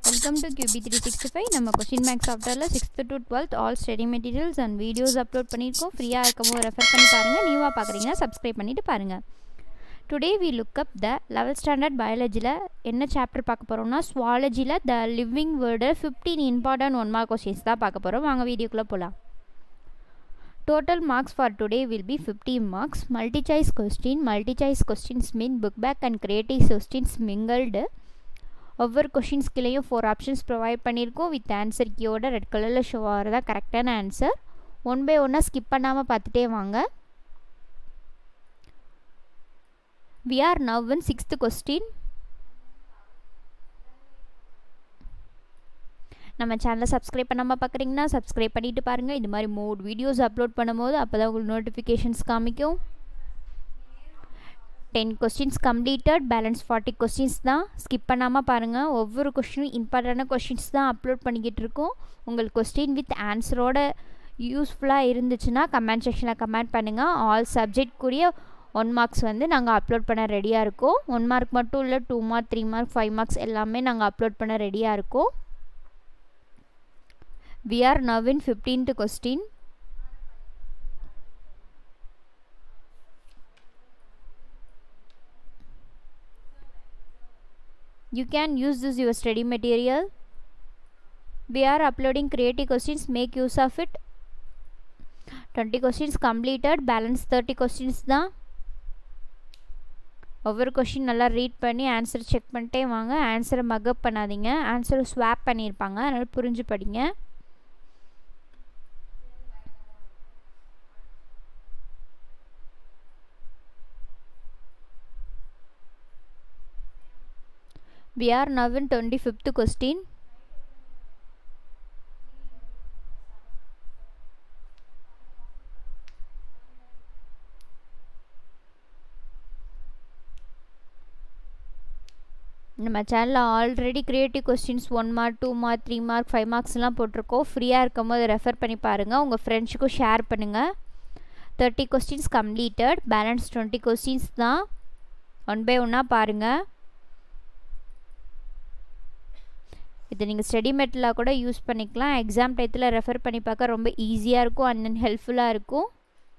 Welcome to QB three sixty five நம்ம question max சாஃப்ட்வேரில் sixth to twelfth all study materials and videos upload பண்ணியிருக்கோம் ஃப்ரீயாக இருக்கும்போது refer பண்ணி பாருங்கள் நியூவாக பார்க்குறீங்கன்னா சப்ஸ்கிரைப் பண்ணிவிட்டு பாருங்கள் today we look up the eleventh standard பயாலஜியில் என்ன சாப்டர் பார்க்க போகிறோம்னா ஸ்வாலஜியில் the living world fifteen important one mark questions தான் பார்க்க போகிறோம் வாங்க வீடியோக்குள்ளே போகலாம் Total marks for today will be 50 marks. Multi-choice question. Multi-choice questions mean book back and creative questions mingled. ஒவ்வொரு கொஷின்ஸ்கிலையும் ஃபோர் ஆப்ஷன்ஸ் ப்ரொவைட் பண்ணியிருக்கோம் வித் ஆன்சர் கீயோட ரெட் கலரில் ஷோ ஆகிறதா கரெக்டான ஆன்சர் ஒன் பை ஒன்னாக ஸ்கிப் பண்ணாமல் பார்த்துட்டே வாங்க we are now in sixth question நம்ம சேனலை சப்ஸ்கிரைப் பண்ணாமல் பார்க்குறீங்கன்னா சப்ஸ்கிரைப் பண்ணிவிட்டு பாருங்கள் இது மாதிரி மோட் வீடியோஸ் அப்லோட் பண்ணும்போது அப்போ தான் உங்களுக்கு நோட்டிஃபிகேஷன்ஸ் காமிக்கும் ten questions completed balance forty questions தான் ஸ்கிப் பண்ணாமல் பாருங்கள் ஒவ்வொரு கொஸ்டினும் இம்பார்ட்டண்டான கொஸ்டின்ஸ் தான் அப்லோட் பண்ணிக்கிட்டு இருக்கோம் உங்களுக்கு கொஸ்டின் வித் ஆன்சரோட யூஸ்ஃபுல்லாக இருந்துச்சுன்னா கமெண்ட் செக்ஷனில் கமெண்ட் பண்ணுங்கள் ஆல் சப்ஜெக்ட்க்குரிய ஒன் மார்க்ஸ் வந்து நாங்கள் அப்லோட் பண்ண ரெடியாக இருக்கோம் ஒன் மார்க் மட்டும் இல்லை two mark three mark five marks எல்லாமே நாங்கள் அப்லோட் பண்ண ரெடியாக இருக்கோம் we are now in 15th question you can use this your study material we are uploading creative questions make use of it 20 questions completed balance 30 questions தான் ஒவ்வொரு question நல்லா read பண்ணி answer check பண்ணிட்டே வாங்க ஆன்சரை மகப் பண்ணாதீங்க ஆன்சரை ஸ்வாப் பண்ணியிருப்பாங்க அதனால் புரிஞ்சு படிங்க We are now in 25th question. நம்ம சேனலில் already creative questions one mark two mark three mark five மார்க்ஸ்லாம் போட்டிருக்கோம் ஃப்ரீயாக இருக்கும் போது ரெஃபர் பண்ணி பாருங்கள் உங்கள் ஃப்ரெண்ட்ஸுக்கும் ஷேர் பண்ணுங்கள் thirty questions completed balance twenty questions தான் ஒன் பை ஒன்னாக பாருங்கள் இது நீங்கள் ஸ்டடி மெட்டலாக கூட யூஸ் பண்ணிக்கலாம் எக்ஸாம் டயத்தில் ரெஃபர் பண்ணி பார்க்க ரொம்ப ஈஸியாக இருக்கும் அண்ட் தென் ஹெல்ப்ஃபுல்லாக இருக்கும்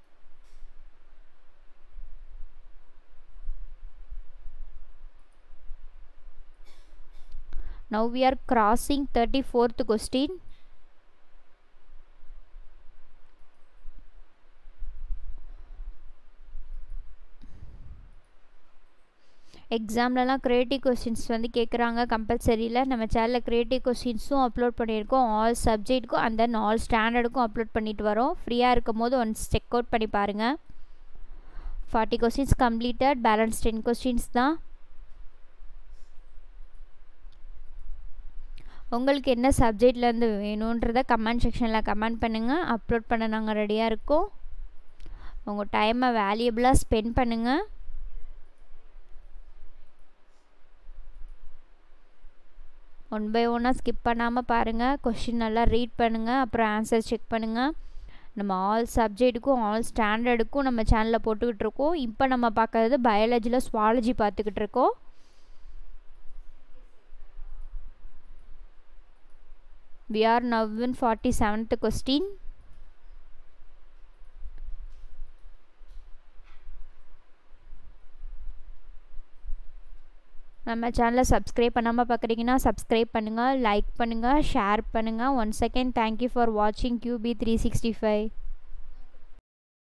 now we are crossing thirty fourth question எக்ஸாம்லலாம் க்ரியேட்டிவ் கொஸ்டின்ஸ் வந்து கேட்குறாங்க கம்பல்சரியில் நம்ம சேனலில் க்ரியேட்டிவ் கொஸ்டின்ஸும் அப்லோட் பண்ணியிருக்கோம் ஆல் சப்ஜெக்ட்டுக்கும் அண்ட் தென் ஆல் ஸ்டாண்டர்டுக்கும் அப்லோட் பண்ணிட்டு வரோம் ஃப்ரீயாக இருக்கும் போது ஒன்ஸ் செக் அவுட் பண்ணி பாருங்கள் forty questions completed balance ten questions தான் உங்களுக்கு என்ன சப்ஜெக்ட்லேருந்து வேணுன்றத கமெண்ட் செக்ஷனில் கமெண்ட் பண்ணுங்கள் அப்லோட் பண்ண நாங்கள் ரெடியாக இருக்கோம் உங்கள் டைமை வேல்யூபிளாக ஸ்பெண்ட் பண்ணுங்கள் ஒன் பை ஒன்னாக ஸ்கிப் பண்ணாமல் பாருங்கள் கொஷின் நல்லா ரீட் பண்ணுங்கள் அப்புறம் ஆன்சர் செக் பண்ணுங்கள் நம்ம ஆல் சப்ஜெக்ட்டுக்கும் ஆல் ஸ்டாண்டர்டுக்கும் நம்ம சேனலில் போட்டுக்கிட்டு இருக்கோம் இப்போ நம்ம பார்க்கறது பயாலஜியில் ஸ்வாலஜி பார்த்துக்கிட்டு இருக்கோம் we are now in 47th question நம்ம சேனலை சப்ஸ்கிரைப் பண்ணாமல் பார்க்குறீங்கன்னா சப்ஸ்கிரைப் பண்ணுங்கள் லைக் பண்ணுங்கள் ஷேர் பண்ணுங்கள் ஒன் செகண்ட் தேங்க்யூ ஃபார் வாட்சிங் கியூபி த்ரீ சிக்ஸ்டி ஃபைவ்